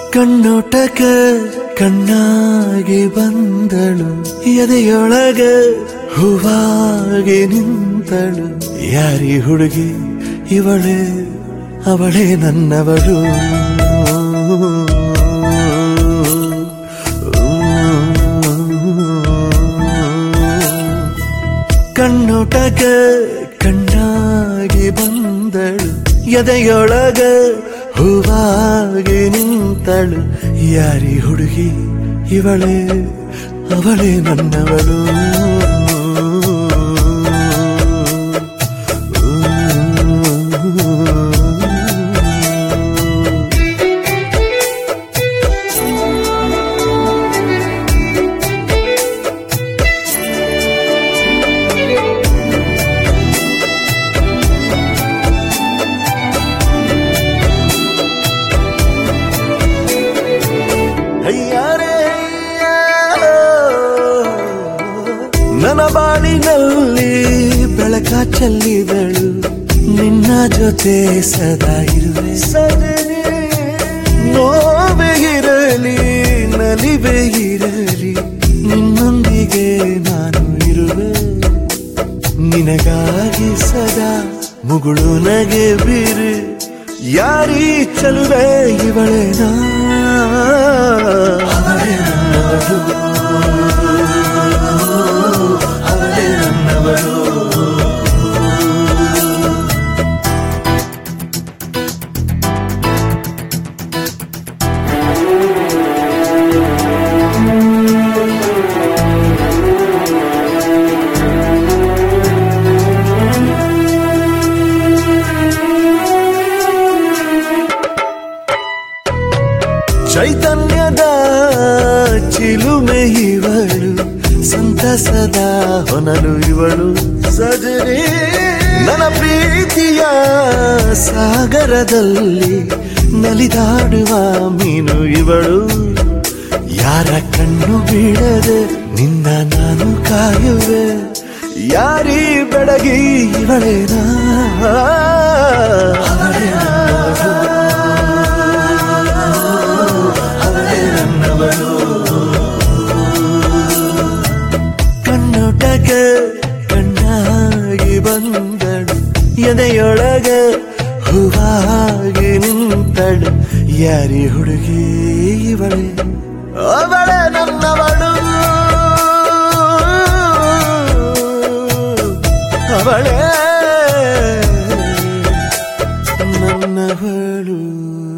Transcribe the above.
ಕಣ್ಣೋಟಕ ಕಣ್ಣಾಗಿ ಬಂದಳು ಎದೆಯೊಳಗ ಹೂವಾಗಿ ನಿಂತಳು ಯಾರಿ ಹುಡುಗಿ ಇವಳೇ ಅವಳೇ ನನ್ನವಳು ಕಣ್ಣೋಟಕ ಕಣ್ಣಾಗಿ ಬಂದಳು ಎದೆಯೊಳಗ ಹೂವಾಗಿ ನಿಂತಳು ಯಾರಿ ಹುಡುಗಿ ಇವಳೇ ಅವಳೇ ನನ್ನವಳು ಅಯ್ಯಾರೇ ನನ್ನ ಬಾಳಿನಲ್ಲಿ ಬೆಳಕ ಚೆಲ್ಲಿದಳು ನಿನ್ನ ಜೊತೆ ಸದಾ ಇರುವೆ ಸದನೆ ನೋವೇ ಇರಲಿ ನಲಿವೆ ಇರಲಿ ನಿನ್ನೊಂದಿಗೆ ನಾನು ಇರುವೆ ನಿನಗಾಗಿ ಸದಾ ಮುಗುಳು ನಗೆ ಬೀರು ಯಾರೀ ಚಲುವೆ ಇವಳೇನಾ ಅವಳೇ ನನ್ನವಳು ಅವಳೇ ನನ್ನವಳು ಚೈತನ್ಯದ ಚಿಲುಮೆ ಇವಳು ಸಂತಸದ ಹೊನಲು ಇವಳು ಸಜನೆ ನನ್ನ ಪ್ರೀತಿಯ ಸಾಗರದಲ್ಲಿ ನಲಿದಾಡುವ ಮೀನು ಇವಳು ಯಾರ ಕಣ್ಣು ಬೀಳದೆ ನಿನ್ನ ನಾನು ಕಾಯುವೆ ಯಾರೀ ಬೆಳಗಿ ಇವಳೇನಾ ಅವಳೇ ನನ್ನವಳು. ಅವಳೇ ನನ್ನವಳು ಕಣ್ಣೊಟಕ ಕಣ್ಣಾಗಿ ಬಂದಳು ಎದೆಯೊಳಗ ಹೂವಾಗಿ ನಿಂತಳು ಯಾರಿ ಹುಡುಗಿ ಇವಳೆ ಅವಳೆ ನನ್ನವಳು ಅವಳೇ ನನ್ನವಳು